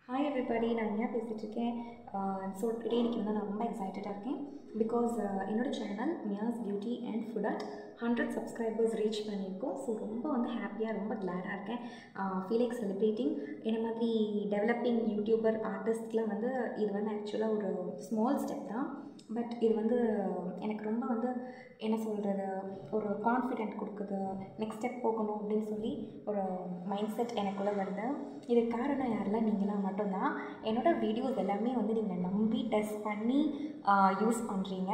hi everybody நான் ஏன் பேசிகிட்ருக்கேன் so today இன்னைக்கு வந்து நான் ரொம்ப எக்ஸைட்டடாக இருக்கேன் பிகாஸ் என்னோட channel Mia's beauty and food at hundred subscribers reach பண்ணியிருக்கோம் ஸோ ரொம்ப வந்து ஹாப்பியாக ரொம்ப கிளாடாக இருக்கேன் ஃபீல் லைக் செலிப்ரேட்டிங் என்ன மாதிரி டெவலப்பிங் யூடியூபர் ஆர்டிஸ்ட்லாம் வந்து இது வந்து ஆக்சுவலாக ஒரு ஸ்மால் ஸ்டெப் தான் பட் இது வந்து எனக்கு ரொம்ப வந்து என்ன சொல்கிறது ஒரு கான்ஃபிடென்ட் கொடுக்குது நெக்ஸ்ட் ஸ்டெப் போகணும் அப்படின்னு சொல்லி ஒரு மைண்ட் செட் எனக்குள்ளே வருது இதுக்கு காரணம் யாரெல்லாம் நீங்களாம் மட்டும்தான் என்னோடய வீடியோஸ் எல்லாமே வந்து நீங்கள் நம்பி டெஸ்ட் பண்ணி யூஸ் பண்ணுறீங்க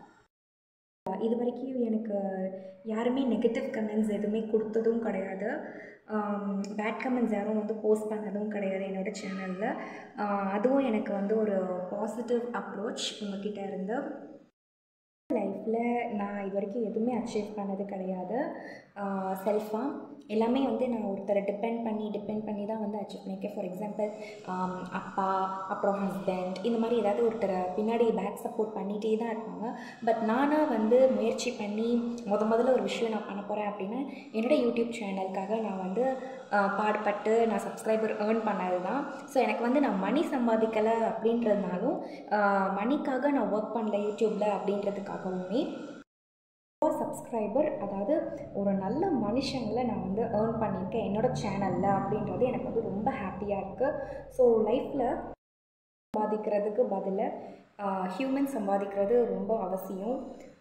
இது வரைக்கும் எனக்கு யாருமே நெகட்டிவ் கமெண்ட்ஸ் எதுவுமே கொடுத்ததும் கிடையாது பேட் கமெண்ட்ஸ் யாரும் வந்து போஸ்ட் பண்ணதும் கிடையாது என்னோடய சேனலில் அதுவும் எனக்கு வந்து ஒரு பாசிட்டிவ் அப்ரோச் உங்ககிட்ட இருந்து லைஃப்பில் நான் இது வரைக்கும் எதுவுமே அச்சீவ் பண்ணது கிடையாது செல்ஃபாக எல்லாமே வந்து நான் ஒருத்தரை டிபெண்ட் பண்ணி டிபெண்ட் பண்ணி தான் வந்து அச்சீவ் பண்ணியிருக்கேன் ஃபார் எக்ஸாம்பிள் அப்பா அப்புறம் ஹஸ்பண்ட் இந்த மாதிரி ஏதாவது ஒருத்தரை பின்னாடி பேக் சப்போர்ட் பண்ணிகிட்டே தான் இருப்பாங்க பட் நானாக வந்து முயற்சி பண்ணி முத முதல்ல ஒரு விஷயம் நான் பண்ண போகிறேன் அப்படின்னா என்னோடய யூடியூப் சேனலுக்காக நான் வந்து பாடுபட்டு நான் சப்ஸ்கிரைபர் ஏர்ன் பண்ணது தான் ஸோ எனக்கு வந்து நான் மணி சம்பாதிக்கலை அப்படின்றதுனாலும் மணிக்காக நான் ஒர்க் பண்ணல யூடியூப்பில் அப்படின்றதுக்காகவுமே சப்ஸ்கிரைபர் அதாவது ஒரு நல்ல மனுஷங்களை நான் வந்து ஏர்ன் பண்ணியிருக்கேன் என்னோடய சேனலில் அப்படின்றது எனக்கு வந்து ரொம்ப ஹாப்பியாக இருக்குது ஸோ லைஃப்பில் சம்பாதிக்கிறதுக்கு பதிலாக ஹியூமன் சம்பாதிக்கிறது ரொம்ப அவசியம்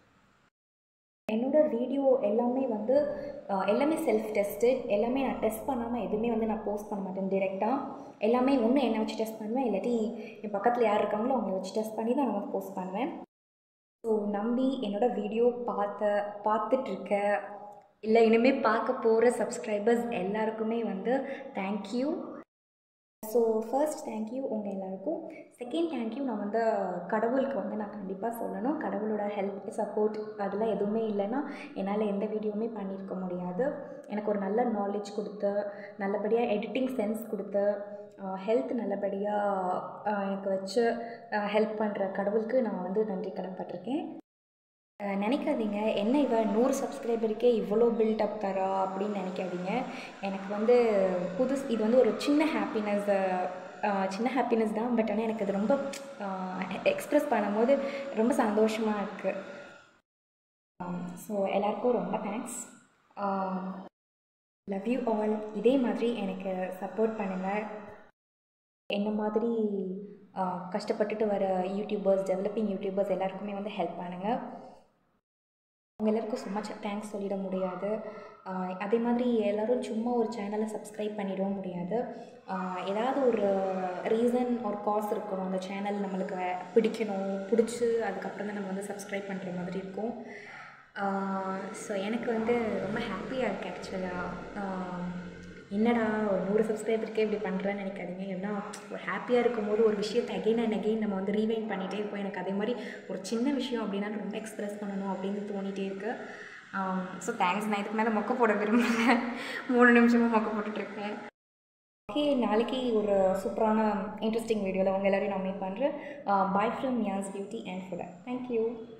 என்னோடய வீடியோ எல்லாமே வந்து எல்லாமே செல்ஃப் டெஸ்டட் எல்லாமே நான் டெஸ்ட் பண்ணாமல் எதுவுமே வந்து நான் போஸ்ட் பண்ண மாட்டேன் டிரெக்டாக எல்லாமே ஒன்று என்னை வச்சு டெஸ்ட் பண்ணுவேன் இல்லாட்டி என் பக்கத்தில் யார் இருக்காங்களோ அவங்கள வச்சு டெஸ்ட் பண்ணி தான் நான் வந்து போஸ்ட் பண்ணுவேன் ஸோ நம்பி என்னோடய வீடியோ பார்த்த பார்த்துட்ருக்க இல்லை இனிமேல் பார்க்க போகிற சப்ஸ்கிரைபர்ஸ் எல்லாருக்குமே வந்து தேங்க்யூ ஸோ ஃபர்ஸ்ட் தேங்க்யூ உங்கள் எல்லாருக்கும் செகண்ட் தேங்க்யூ நான் வந்து கடவுளுக்கு வந்து நான் கண்டிப்பாக சொல்லணும் கடவுளோட ஹெல்ப் சப்போர்ட் அதெல்லாம் எதுவுமே இல்லைன்னா என்னால் எந்த வீடியோவுமே பண்ணியிருக்க முடியாது எனக்கு ஒரு நல்ல நாலேஜ் கொடுத்து நல்லபடியாக எடிட்டிங் சென்ஸ் கொடுத்து ஹெல்த் நல்லபடியாக எனக்கு வச்சு ஹெல்ப் பண்ணுற கடவுளுக்கு நான் வந்து நன்றி கடன்பட்டிருக்கேன் நினைக்காதீங்க என்ன இவ நூறு சப்ஸ்கிரைபருக்கே இவ்வளோ பில்டப் தரா அப்படின்னு நினைக்காதீங்க எனக்கு வந்து புதுசு இது வந்து ஒரு சின்ன ஹாப்பினஸ் சின்ன ஹாப்பினஸ் தான் பட் ஆனால் எனக்கு அது ரொம்ப எக்ஸ்ப்ரெஸ் பண்ணும்போது ரொம்ப சந்தோஷமாக இருக்குது ஸோ எல்லாருக்கும் ரொம்ப தேங்க்ஸ் லவ் யூ ஆல் இதே மாதிரி எனக்கு சப்போர்ட் பண்ணுங்கள் என்ன மாதிரி கஷ்டப்பட்டுட்டு வர யூடியூபர்ஸ் டெவலப்பிங் யூடியூபர்ஸ் எல்லாருக்குமே வந்து ஹெல்ப் பண்ணுங்கள் அவங்க எல்லாருக்கும் சும்மா தேங்க்ஸ் சொல்லிட முடியாது அதே மாதிரி எல்லோரும் சும்மா ஒரு சேனலை சப்ஸ்கிரைப் பண்ணிடவும் முடியாது ஏதாவது ஒரு ரீசன் ஒரு காஸ் இருக்கணும் அந்த சேனல் நம்மளுக்கு பிடிக்கணும் பிடிச்சி அதுக்கப்புறம் தான் நம்ம வந்து சப்ஸ்கிரைப் பண்ணுற மாதிரி இருக்கும் ஸோ எனக்கு வந்து ரொம்ப ஹாப்பியாக இருக்குது ஆக்சுவலாக என்னடா ஒரு நூறு சப்ஸ்கிரைபருக்கே இப்படி பண்ணுறேன்னு நினைக்காதீங்க ஏன்னா ஒரு ஹாப்பியாக இருக்கும்போது ஒரு விஷயத்தை அகெயின் அண்ட் அகெயின் நம்ம வந்து ரீவைண்ட் பண்ணிகிட்டே இருப்போம் எனக்கு அதே மாதிரி ஒரு சின்ன விஷயம் அப்படின்னா ரொம்ப எக்ஸ்ப்ரெஸ் பண்ணணும் அப்படின்னு தோணிகிட்டே இருக்குது ஸோ தேங்க்ஸ் நான் இதுக்கு மேலே மொக்க போட விரும்பல மூணு நிமிஷமாக மொக்க போட்டுட்ருக்கேன் ஓகே நாளைக்கு ஒரு சூப்பரான இன்ட்ரெஸ்டிங் வீடியோவில் உங்கள் எல்லோரையும் நான் மீட் பண்ணுறேன் bye from Mia's beauty and food thank you